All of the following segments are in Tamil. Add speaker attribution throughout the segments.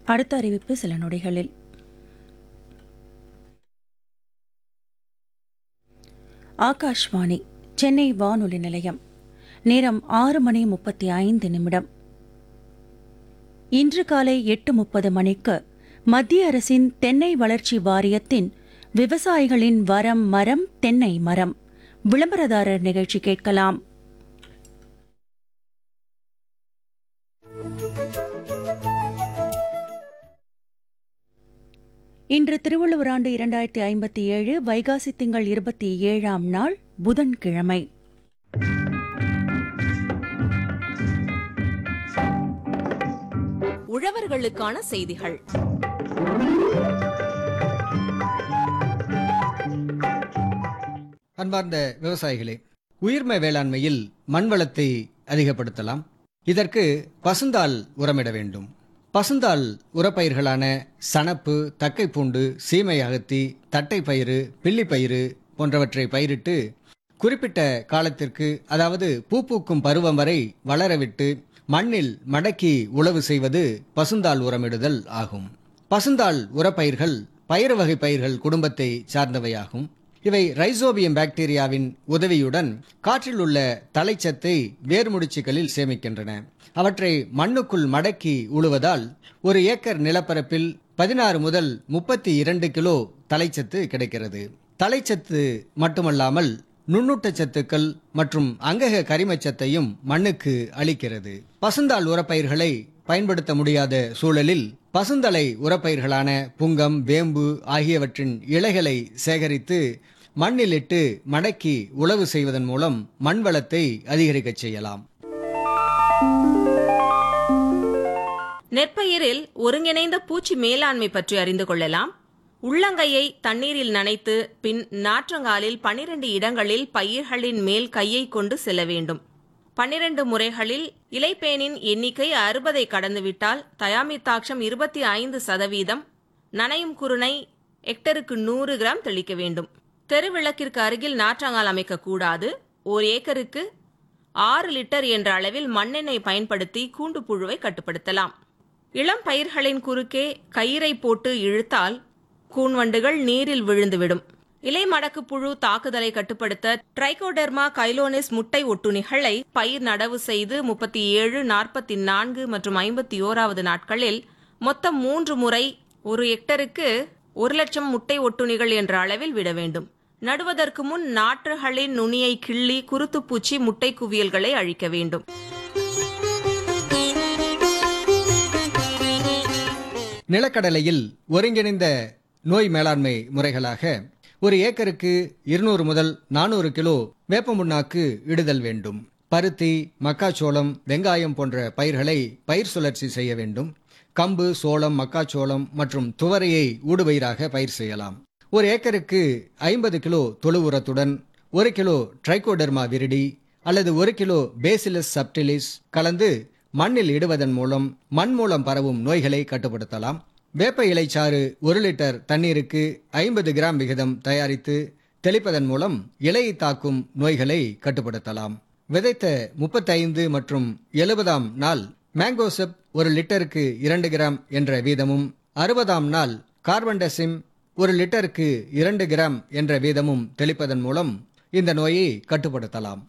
Speaker 1: அடுத்த அறிவிப்பு சில நொடிகளில் ஆகாஷ்வாணி சென்னை வானொலி நிலையம் நேரம் ஆறு மணி முப்பத்தி ஐந்து நிமிடம் இன்று காலை எட்டு முப்பது மணிக்கு மத்திய அரசின் தென்னை வளர்ச்சி வாரியத்தின் விவசாயிகளின் வரம் மரம் தென்னை மரம் விளம்பரதாரர் நிகழ்ச்சி கேட்கலாம் இன்று திருவள்ளுவர் ஆண்டு இரண்டாயிரத்தி ஐம்பத்தி ஏழு வைகாசி திங்கள் இருபத்தி ஏழாம் நாள் புதன்கிழமை
Speaker 2: உழவர்களுக்கான செய்திகள்
Speaker 3: அன்பார்ந்த விவசாயிகளே உயிர்ம வேளாண்மையில் மண் வளத்தை அதிகப்படுத்தலாம் இதற்கு பசுந்தாள் உரமிட வேண்டும் பசுந்தாள் உரப்பயிர்களான சணப்பு தக்கைப்பூண்டு சீமை அகத்தி தட்டைப்பயிறு பில்லிப்பயிறு போன்றவற்றை பயிரிட்டு குறிப்பிட்ட காலத்திற்கு அதாவது பூ பூக்கும் பருவம் வரை வளரவிட்டு மண்ணில் மடக்கி உழவு செய்வது பசுந்தாள் உரமிடுதல் ஆகும் பசுந்தாள் உரப்பயிர்கள் பயிறு வகை பயிர்கள் குடும்பத்தை சார்ந்தவையாகும் இவை ரைசோபியம் பாக்டீரியாவின் உதவியுடன் காற்றில் உள்ள தலைச்சத்தை வேர்முடிச்சுகளில் சேமிக்கின்றன அவற்றை மண்ணுக்குள் மடக்கி உழுவதால் ஒரு ஏக்கர் நிலப்பரப்பில் பதினாறு முதல் முப்பத்தி இரண்டு கிலோ தலைச்சத்து கிடைக்கிறது தலைச்சத்து மட்டுமல்லாமல் நுண்ணூட்டச்சத்துக்கள் மற்றும் அங்கக கரிமச்சத்தையும் மண்ணுக்கு அளிக்கிறது பசுந்தாள் உரப்பயிர்களை பயன்படுத்த முடியாத சூழலில் பசுந்தலை உரப்பயிர்களான புங்கம் வேம்பு ஆகியவற்றின் இலைகளை சேகரித்து மண்ணிலிட்டு மடக்கி உழவு செய்வதன் மூலம் மண் வளத்தை அதிகரிக்கச் செய்யலாம்
Speaker 2: நெற்பயிரில் ஒருங்கிணைந்த பூச்சி மேலாண்மை பற்றி அறிந்து கொள்ளலாம் உள்ளங்கையை தண்ணீரில் நனைத்து பின் நாற்றங்காலில் பனிரெண்டு இடங்களில் பயிர்களின் மேல் கையை கொண்டு செல்ல வேண்டும் பன்னிரண்டு முறைகளில் இலைப்பேனின் எண்ணிக்கை அறுபதை கடந்துவிட்டால் தயாமித்தாட்சம் இருபத்தி ஐந்து சதவீதம் நனையும் குருணை ஹெக்டருக்கு நூறு கிராம் தெளிக்க வேண்டும் தெருவிளக்கிற்கு அருகில் நாற்றங்கால் அமைக்கக்கூடாது ஓர் ஏக்கருக்கு ஆறு லிட்டர் என்ற அளவில் மண்ணெண்ணெய் பயன்படுத்தி கூண்டு புழுவை கட்டுப்படுத்தலாம் இளம் பயிர்களின் குறுக்கே கயிறை போட்டு இழுத்தால் கூன்வண்டுகள் நீரில் விழுந்துவிடும் இலை மடக்கு புழு தாக்குதலை கட்டுப்படுத்த ட்ரைகோடெர்மா கைலோனிஸ் முட்டை ஒட்டுணிகளை பயிர் நடவு செய்து முப்பத்தி ஏழு நாற்பத்தி நான்கு மற்றும் ஐம்பத்தி ஓராவது நாட்களில் மொத்தம் மூன்று முறை ஒரு ஹெக்டருக்கு ஒரு லட்சம் முட்டை ஒட்டுணிகள் என்ற அளவில் விட வேண்டும் நடுவதற்கு முன் நாற்றுகளின் நுனியை கிள்ளி குருத்துப்பூச்சி முட்டை குவியல்களை அழிக்க வேண்டும்
Speaker 3: நிலக்கடலையில் ஒருங்கிணைந்த நோய் மேலாண்மை முறைகளாக ஒரு ஏக்கருக்கு இருநூறு முதல் நானூறு கிலோ வேப்பமுண்ணாக்கு இடுதல் வேண்டும் பருத்தி மக்காச்சோளம் வெங்காயம் போன்ற பயிர்களை பயிர் சுழற்சி செய்ய வேண்டும் கம்பு சோளம் மக்காச்சோளம் மற்றும் துவரையை ஊடுபயிராக பயிர் செய்யலாம் ஒரு ஏக்கருக்கு ஐம்பது கிலோ தொழு உரத்துடன் ஒரு கிலோ ட்ரைகோடெர்மா விரிடி அல்லது ஒரு கிலோ பேசிலஸ் சப்டிலிஸ் கலந்து மண்ணில் இடுவதன் மூலம் மண் மூலம் பரவும் நோய்களை கட்டுப்படுத்தலாம் வேப்ப இலைச்சாறு ஒரு லிட்டர் தண்ணீருக்கு ஐம்பது கிராம் விகிதம் தயாரித்து தெளிப்பதன் மூலம் இலையை தாக்கும் நோய்களை கட்டுப்படுத்தலாம் விதைத்த முப்பத்தைந்து மற்றும் எழுபதாம் நாள் மேங்கோசெப் ஒரு லிட்டருக்கு இரண்டு கிராம் என்ற வீதமும் அறுபதாம் நாள் கார்பன்டசிம் ஒரு லிட்டருக்கு இரண்டு கிராம் என்ற வீதமும் தெளிப்பதன் மூலம் இந்த நோயை கட்டுப்படுத்தலாம்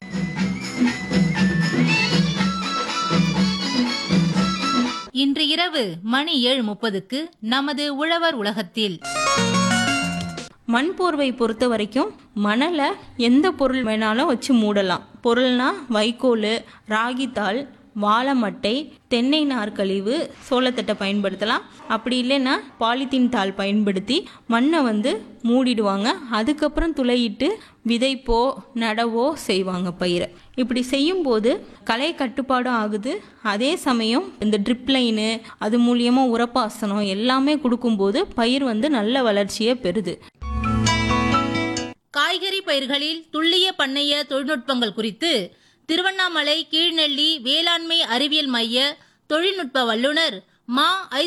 Speaker 4: இன்று இரவு மணி ஏழு முப்பதுக்கு நமது உழவர் உலகத்தில்
Speaker 5: மண் போர்வை பொறுத்த வரைக்கும் மணலை எந்த பொருள் வேணாலும் வச்சு மூடலாம் பொருள்னா வைக்கோல் ராகித்தாள் வாழைமட்டை தென்னை நார்க்கழிவு சோளத்தட்டை பயன்படுத்தலாம் அப்படி இல்லைன்னா பாலித்தீன் தாள் பயன்படுத்தி மண்ணை வந்து மூடிடுவாங்க அதுக்கப்புறம் துளையிட்டு விதைப்போ நடவோ செய்வாங்க பயிரை இப்படி செய்யும்போது களை கட்டுப்பாடும் ஆகுது அதே சமயம் இந்த ட்ரிப் லைனு அது மூலியமாக உரப்பாசனம் எல்லாமே கொடுக்கும்போது பயிர் வந்து நல்ல வளர்ச்சியை பெறுது
Speaker 4: காய்கறி பயிர்களில் துல்லிய பண்ணைய தொழில்நுட்பங்கள் குறித்து திருவண்ணாமலை கீழ்நெல்லி வேளாண்மை அறிவியல் மைய தொழில்நுட்ப வல்லுநர் மா ஐ